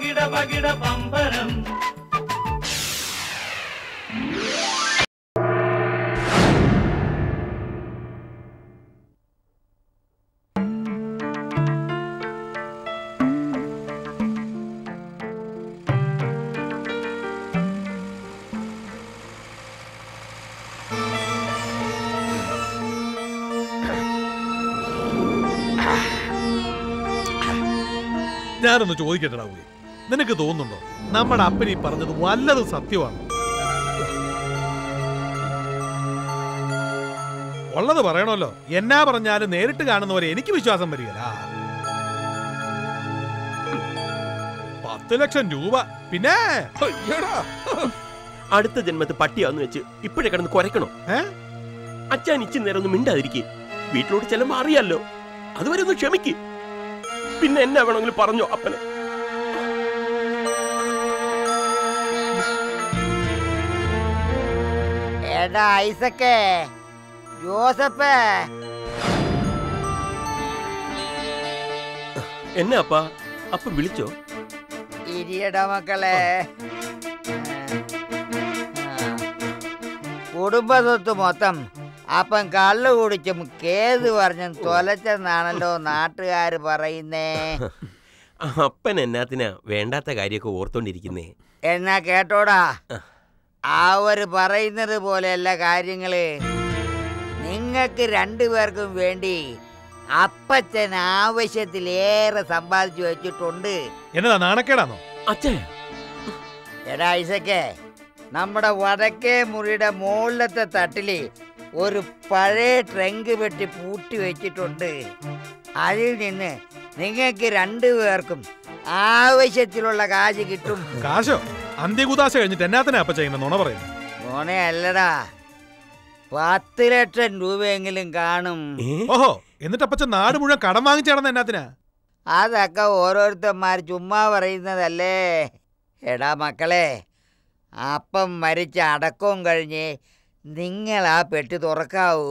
പകിട പകിട പമ്പരം ഞാനൊന്ന് ചോദിക്കട്ടെടാ ഉവ്വേ നിനക്ക് തോന്നുന്നുണ്ടോ നമ്മുടെ അപ്പൻ ഈ പറഞ്ഞത് വല്ലതും സത്യമാണ് ഉള്ളത് പറയണമല്ലോ എന്നാ പറഞ്ഞാലും നേരിട്ട് കാണുന്നവരെ എനിക്ക് വിശ്വാസം വരികയില്ല പത്ത് ലക്ഷം രൂപ പിന്നെ അയ്യടാ. അടുത്ത ജന്മത്ത് പട്ടിയാന്ന് വെച്ച് ഇപ്പോഴേ കിടന്ന് കുരക്കണോ ഏ? അച്ഛൻ ഇച്ചി നേരം ഒന്ന് മിണ്ടാതിരിക്കേ വീട്ടിലോട്ട് ചെല്ലുമ്പോ അറിയാലോ അതുവരെ ഒന്ന് ക്ഷമിക്ക് പിന്നെ എന്നാ വേണമെങ്കിലും പറഞ്ഞോ അപ്പനെ എടാ ഐസക്കേ ജോസഫ് എന്നാ അപ്പാ അപ്പം വിളിച്ചോ ഇരിയട മക്കളെ കുടുംബ സ്വത്ത് മൊത്തം അപ്പം കള്ളു കുടിച്ചും കേത് പറഞ്ഞും തൊലച്ചെന്നാണല്ലോ നാട്ടുകാർ പറയുന്നേ അപ്പൻ എന്നാത്തിനാ വേണ്ടാത്ത കാര്യമൊക്കെ ഓർത്തോണ്ടിരിക്കുന്നേ എന്നാ കേട്ടോടാ ആ ഒരു പറയുന്നത് പോലെയല്ല കാര്യങ്ങള് നിങ്ങൾക്ക് രണ്ടുപേർക്കും വേണ്ടി അപ്പച്ചൻ ആവശ്യത്തിലേറെ സമ്പാദിച്ചു വെച്ചിട്ടുണ്ട് എന്നതാ നാണക്കേടാന്നോ അച്ഛേ എടാ ഐസക്കേ നമ്മുടെ വടക്കേ മുറിയുടെ മുകളിലത്തെ തട്ടില് ഒരു പഴയ ട്രങ്ക് പെട്ടി പൂട്ടി വെച്ചിട്ടുണ്ട് അതിൽ നിന്ന് നിങ്ങൾക്ക് രണ്ടുപേർക്കും ആവശ്യത്തിലുള്ള കാശ് കിട്ടും കാശോ അന്ത്യകുദാശ കഴിഞ്ഞിട്ട് എന്നാത്തിനാ അപ്പ ചെയ്യുന്ന നുണ പറയുന്നു മോനെയല്ലടാ പത്ത് ലക്ഷം രൂപയെങ്കിലും കാണും ഏ? ഓഹോ എന്നിട്ട് അപ്പച്ച നാട് മുഴുവൻ കടം വാങ്ങിച്ചു നടന്ന എന്നാത്തിനാ അതൊക്കെ ഓരോരുത്തന്മാർ ചുമ്മാ പറയുന്നതല്ലേ എടാ മക്കളെ അപ്പം മരിച്ച അടക്കവും കഴിഞ്ഞ് നിങ്ങൾ ആ പെട്ടി തുറക്കാവൂ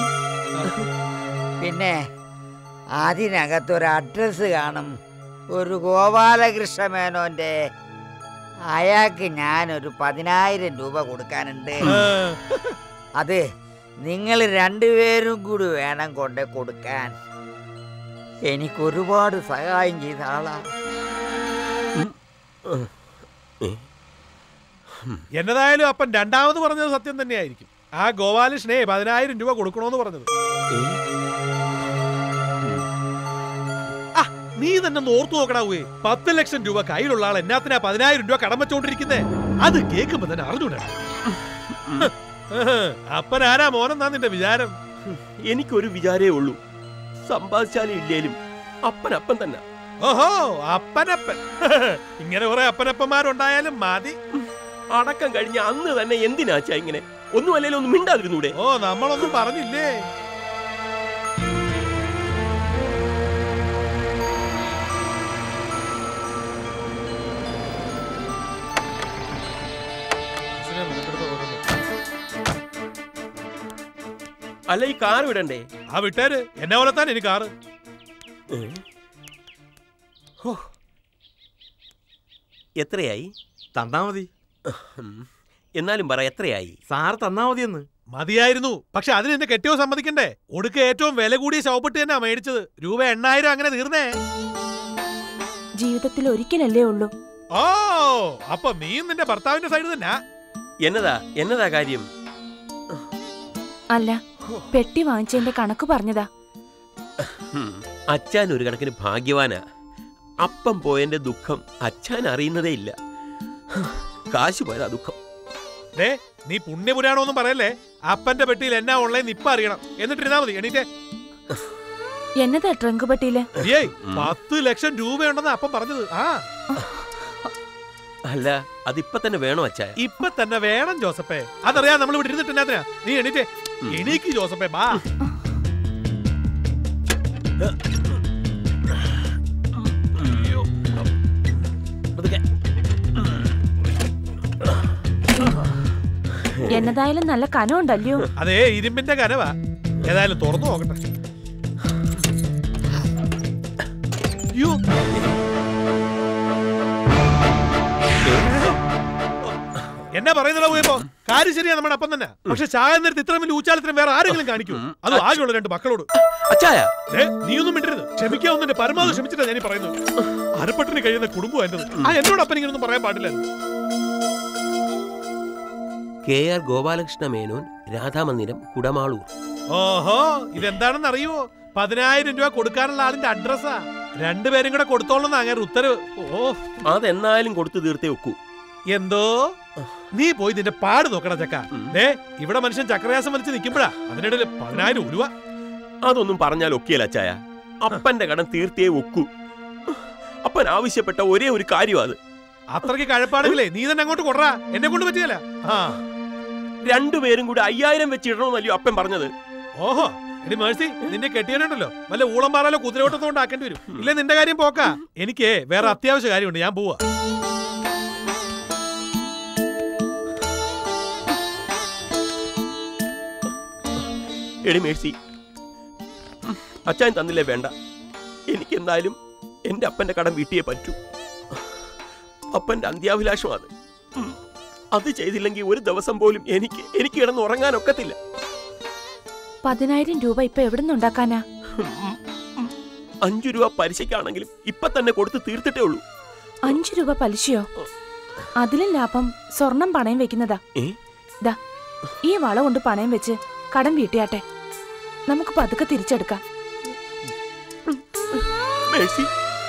പിന്നെ അതിനകത്തൊരു അഡ്രസ്സ് കാണും ഒരു ഗോപാലകൃഷ്ണ മേനോന്റെ അയാൾക്ക് ഞാനൊരു പതിനായിരം രൂപ കൊടുക്കാനുണ്ട് അത് നിങ്ങൾ രണ്ടുപേരും കൂടി വേണം കൊണ്ട് കൊടുക്കാൻ എനിക്ക് ഒരുപാട് സഹായം ചെയ്ത ആളാ എന്നതായാലും അപ്പൻ രണ്ടാമത് പറഞ്ഞത് സത്യം തന്നെയായിരിക്കും ആ ഗോപാലകൃഷ്ണേ പതിനായിരം രൂപ കൊടുക്കണോന്ന് പറഞ്ഞത് ആ, നീ തന്നെ ഒന്ന് ഓർത്തു നോക്കടാവേ പത്ത് ലക്ഷം രൂപ കയ്യിലുള്ള ആൾ എന്നാത്തിനാ പതിനായിരം രൂപ കടം വെച്ചോണ്ടിരിക്കുന്നേ അത് കേൾക്കുമ്പോ തന്നെ അറിഞ്ഞൂടാ അപ്പൻ ആരാ മോനെന്നാ നിന്റെ വിചാരം എനിക്കൊരു വിചാരേ ഉള്ളൂ സമ്പാദിച്ചാലും ഇല്ലേലും അപ്പൻ അപ്പൻ തന്നെ ഓഹോ അപ്പനപ്പൻ ഇങ്ങനെ കുറെ അപ്പനപ്പന്മാരുണ്ടായാലും മതി അടക്കം കഴിഞ്ഞ അന്ന് തന്നെ എന്തിനാച്ചാ ഇങ്ങനെ ഒന്നും അല്ലെങ്കിലും ഒന്ന് മിണ്ടാതിരുന്നൂടെ ഓ നമ്മളൊന്നും പറഞ്ഞില്ലേ അല്ല ഈ കാർ വിടണ്ടേ ആ വിട്ടേര് എന്നെ പോലെ തന്നെ എനിക്ക് കാറ് ഏ? ഹോ. എത്രയായി തന്നാ മതി ഉം. എന്നാലും പറ എത്രയായി സാർ തന്നാ മതിയെന്ന് മതിയായിരുന്നു പക്ഷെ അതിന് എന്നെ കെട്ടിയോ സമ്മതിക്കണ്ടേ ഒടുക്ക ഏറ്റവും വില കൂടിയ ശവപ്പെട്ട് തന്നെ മേടിച്ചത് രൂപ എണ്ണായിരം അങ്ങനെ തീർന്നേ ജീവിതത്തിൽ ഒരിക്കലല്ലേ ഉള്ളൂ ഓ അപ്പൊ നീയും നിന്റെ ഭർത്താവിന്റെ സൈഡ് തന്നെ എന്നതാ എന്നതാ കാര്യം അല്ല പെട്ടി വാങ്ങിച്ചതിന്റെ കണക്ക് പറഞ്ഞതാ ഉം. അച്ഛൻ ഒരു കണക്കിന് ഭാഗ്യവാനാ അപ്പം പോയതിന്റെ ദുഃഖം അച്ഛൻ അറിയുന്നതേ ഇല്ല കാശ് പോയതാ ദുഃഖം ദേ നീ പുണ്യപുരാണോന്നും പറയല്ലേ അപ്പന്റെ പെട്ടിയിൽ എന്നാ ഉള്ളതെന്ന് ഇപ്പൊ അറിയണം എന്നിട്ടിരുന്നാ മതി എണീറ്റേ എന്നതാ ട്രങ്ക് പെട്ടിയില് ഏയ് പത്ത് ലക്ഷം രൂപയുണ്ടെന്ന് അപ്പം പറഞ്ഞത് ആ അല്ല അതിപ്പോ തന്നെ വേണോ അച്ഛാ ഇപ്പൊ തന്നെ വേണം ജോസഫേ അതറിയാം നമ്മൾ ഇവിടെ ഇരുന്നിട്ട് എന്നാത്തിനാ നീ എണീറ്റേ ഉം. എണീക്ക് ജോസഫേ ബാ പതുക്കെ. എന്നതായാലും നല്ല കനമുണ്ടല്ലോ അതേ ഇരുമ്പിന്റെ കനവാ ഏതായാലും തുറന്നു നോക്കട്ടെ അയ്യോ എന്നാ പറയുന്നതാ പോയപ്പോ കാര്യം ശരിയാ നമ്മുടെ അപ്പം തന്നെ പക്ഷെ ചായ നേരത്തെ ഇത്ര വലിയ ഊച്ചാലത്തിനും വേറെ ആരെങ്കിലും കാണിക്കൂ അത് ആകെയുള്ള രണ്ട് മക്കളോട് അച്ചായ ഏ, നീയൊന്നും മിണ്ടരുത് ക്ഷമിക്കാവുന്നതിന്റെ പരമാവധി ക്ഷമിച്ചിട്ടാ ഞാൻ ഈ പറയുന്നത് അരപ്പട്ടിന് കഴിയുന്ന കുടുംബം എന്റേത് ആ എന്നോട് അപ്പൻ ഇങ്ങനൊന്നും പറയാൻ പാടില്ല കെ ആർ ഗോപാലകൃഷ്ണ മേനോൻ രാധാമന്ദിരം കുടമാളൂർ ഓഹോ ഇതെന്താണെന്ന് അറിയുവോ പതിനായിരം രൂപ കൊടുക്കാനുള്ള ആളിന്റെ അഡ്രസ്സാ രണ്ടുപേരും കൂടെ കൊടുത്തോളന്ന് അങ്ങനെ ഉത്തരവ് ഓ അതെന്നാലും കൊടുത്തു തീർത്തേ ഒക്കൂ എന്തോ നീ പോയി നിന്റെ പാട് നോക്കണ ചക്ക ഉം. ദേ ഇവിടെ മനുഷ്യൻ ചക്രയാസം വലിച്ച് നിൽക്കുമ്പോഴാ അതിനിടയിൽ പതിനായിരം ഉരുവ അതൊന്നും പറഞ്ഞാൽ ഒക്കെയല്ല അച്ചായ അപ്പന്റെ കടം തീർത്തേ ഒക്കൂ അപ്പൻ ആവശ്യപ്പെട്ട ഒരേ ഒരു കാര്യം അത് അത്രയ്ക്ക് കഴപ്പാണെങ്കിലേ നീ തന്നെ അങ്ങോട്ട് കൊടറാ എന്നെ കൊണ്ട് പറ്റിയല്ല ആ രണ്ടുപേരും കൂടി അയ്യായിരം വെച്ചിടണമെന്നല്ലയോ അപ്പൻ പറഞ്ഞത് ഓഹോ എടി മേഴ്സി നിന്റെ കെട്ടിയനുണ്ടല്ലോ വല്ല ഊളം പാറാലോ കുതിരയോട്ടത്തോണ്ട് ആക്കേണ്ടി വരും ഇല്ല നിന്റെ കാര്യം പോക്കാ എനിക്ക് വേറെ അത്യാവശ്യ കാര്യമുണ്ട് ഞാൻ പോവാ എടി മേഴ്സി അച്ചാൻ തന്നില്ലേ വേണ്ട എനിക്ക് എന്തായാലും എന്റെ അപ്പന്റെ കടം വീട്ടിയേ പറ്റൂ അപ്പന്റെ അന്ത്യാഭിലാഷം അത് ഉം. അത് ചെയ്തില്ലെങ്കിൽ ഒരു ദിവസം പോലും എനിക്ക് എനിക്ക് കിടന്ന് ഉറങ്ങാൻ ഒക്കത്തില്ല പതിനായിരം രൂപ ഇപ്പൊ എവിടെ നിന്നുണ്ടാക്കാനാ ഉം. ഉം. അഞ്ചു രൂപ പലിശയ്ക്കാണെങ്കിലും ഇപ്പൊ തന്നെ കൊടുത്ത് തീർത്തിട്ടേ ഉള്ളൂ അഞ്ചു രൂപ പലിശയോ അതിലും ലാഭം സ്വർണം പണയം വെക്കുന്നതാ ഏ? ദാ ഈ വള കൊണ്ട് പണയം വെച്ച് കടം വീട്ടിയാട്ടെ നമുക്ക് പതുക്കെ തിരിച്ചെടുക്കാം മേഴ്സി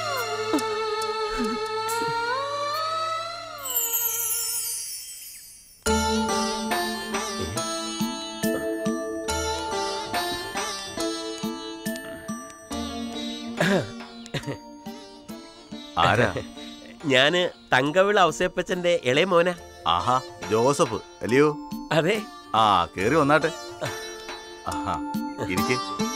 ആരാ ഞാന് തങ്കവിള ഔസേപ്പച്ചന്റെ ഇളയ മോന ആഹാ ജോസഫ് അല്ലയോ അതെ ആ കേറി വന്നാട്ടെ ആഹാ ഇരിക്കെ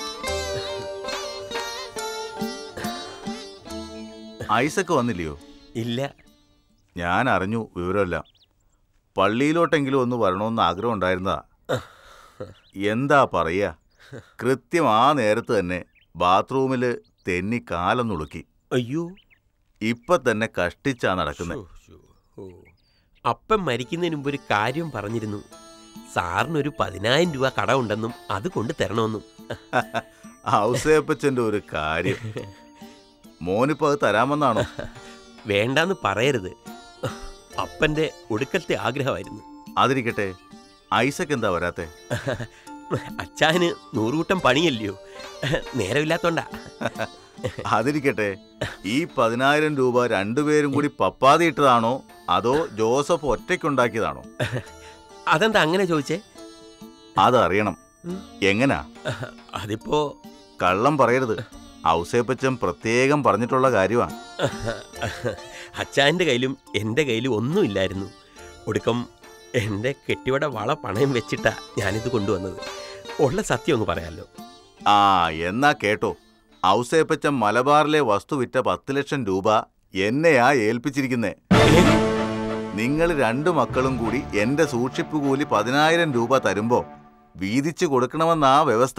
ഐസക്ക് വന്നില്ലയോ ഇല്ല ഞാൻ അറിഞ്ഞു വിവരമെല്ലാം പള്ളിയിലോട്ടെങ്കിലും ഒന്ന് വരണമെന്ന് ആഗ്രഹം ഉണ്ടായിരുന്നതാ എന്താ പറയാ കൃത്യം ആ നേരത്ത് തന്നെ ബാത്റൂമിൽ തെന്നി കാലം നുളുക്കി അയ്യോ ഇപ്പൊ തന്നെ കഷ്ടിച്ചാ നടക്കുന്നത് ശോ, ശോ, ഓ. അപ്പൻ മരിക്കുന്നതിന് മുമ്പ് ഒരു കാര്യം പറഞ്ഞിരുന്നു സാറിനൊരു പതിനായിരം രൂപ കടമുണ്ടെന്നും അത് കൊണ്ട് തരണമെന്നും ഔസേപ്പച്ചന്റെ ഒരു കാര്യം മോനിപ്പോ അത് തരാമെന്നാണോ വേണ്ടാന്ന് പറയരുത് അപ്പന്റെ ഒടുക്കത്തെ ആഗ്രഹമായിരുന്നു അതിരിക്കട്ടെ ഐസക്ക് എന്താ വരാത്തെ അച്ചാന് നൂറുകൂട്ടം പണിയല്ലയോ നേരമില്ലാത്തോണ്ടാ അതിരിക്കട്ടെ ഈ പതിനായിരം രൂപ രണ്ടുപേരും കൂടി പപ്പാതിയിട്ടതാണോ അതോ ജോസഫ് ഒറ്റയ്ക്കുണ്ടാക്കിയതാണോ അതെന്താ അങ്ങനെ ചോദിച്ചേ അതറിയണം ഉം. എങ്ങനാ അതിപ്പോ കള്ളം പറയരുത് ഔസേപ്പച്ചൻ പ്രത്യേകം പറഞ്ഞിട്ടുള്ള കാര്യമാ അച്ചാന്റെ കയ്യിലും എൻ്റെ കയ്യിലും ഒന്നുമില്ലായിരുന്നു ഒടുക്കം എൻ്റെ കെട്ടിയുടെ വള പണയം വെച്ചിട്ടാ ഞാനിത് കൊണ്ടുവന്നത് ഉള്ള സത്യം ഒന്ന് പറയാമല്ലോ ആ എന്നാ കേട്ടോ ഔസേപ്പച്ചൻ മലബാറിലെ വസ്തു വിറ്റ പത്ത് ലക്ഷം രൂപ എന്നെയാ ഏൽപ്പിച്ചിരിക്കുന്നേ നിങ്ങൾ രണ്ടു മക്കളും കൂടി എന്റെ സൂക്ഷിപ്പ് കൂലി പതിനായിരം രൂപ തരുമ്പോ വീതിച്ചു കൊടുക്കണമെന്നാ വ്യവസ്ഥ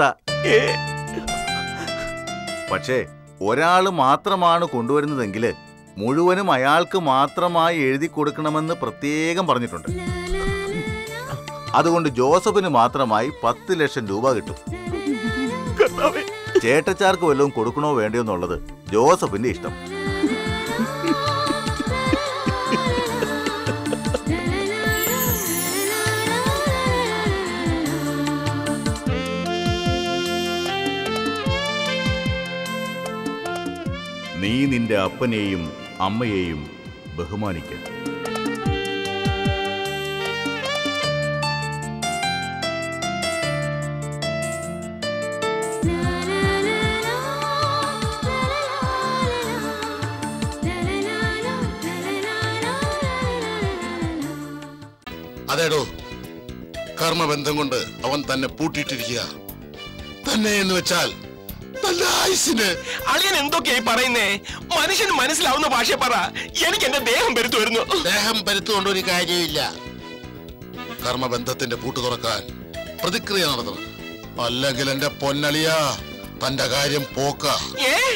പക്ഷേ ഒരാൾ മാത്രമാണ് കൊണ്ടുവരുന്നതെങ്കിൽ മുഴുവനും അയാൾക്ക് മാത്രമായി എഴുതി കൊടുക്കണമെന്ന് പ്രത്യേകം പറഞ്ഞിട്ടുണ്ട് അതുകൊണ്ട് ജോസഫിന് മാത്രമായി പത്ത് ലക്ഷം രൂപ കിട്ടും ചേട്ടച്ചാർക്ക് വല്ലതും കൊടുക്കണോ വേണ്ടയോ എന്നുള്ളത് ജോസഫിന്റെ ഇഷ്ടം നീ നിന്റെ അപ്പനെയും അമ്മയെയും ബഹുമാനിക്കുക അതേടോ കർമ്മബന്ധം കൊണ്ട് അവൻ തന്നെ പൂട്ടിയിട്ടിരിക്കുക തന്നെ എന്ന് വെച്ചാൽ തന്റെ ആയുസിന് അളിയൻ എന്തൊക്കെയായി പറയുന്നേ മനുഷ്യന് മനസ്സിലാവുന്ന ഭാഷ പറ എനിക്ക് എന്റെ ദേഹം പെരുത്തു വരുന്നു ദേഹം പരുത്തുകൊണ്ട് ഒരു കാര്യമില്ല കർമ്മബന്ധത്തിന്റെ പൂട്ട് തുറക്കാൻ പ്രതിക്രിയ നടത്തണം അല്ലെങ്കിൽ എന്റെ പൊന്നളിയ തന്റെ കാര്യം പോക്ക ഏ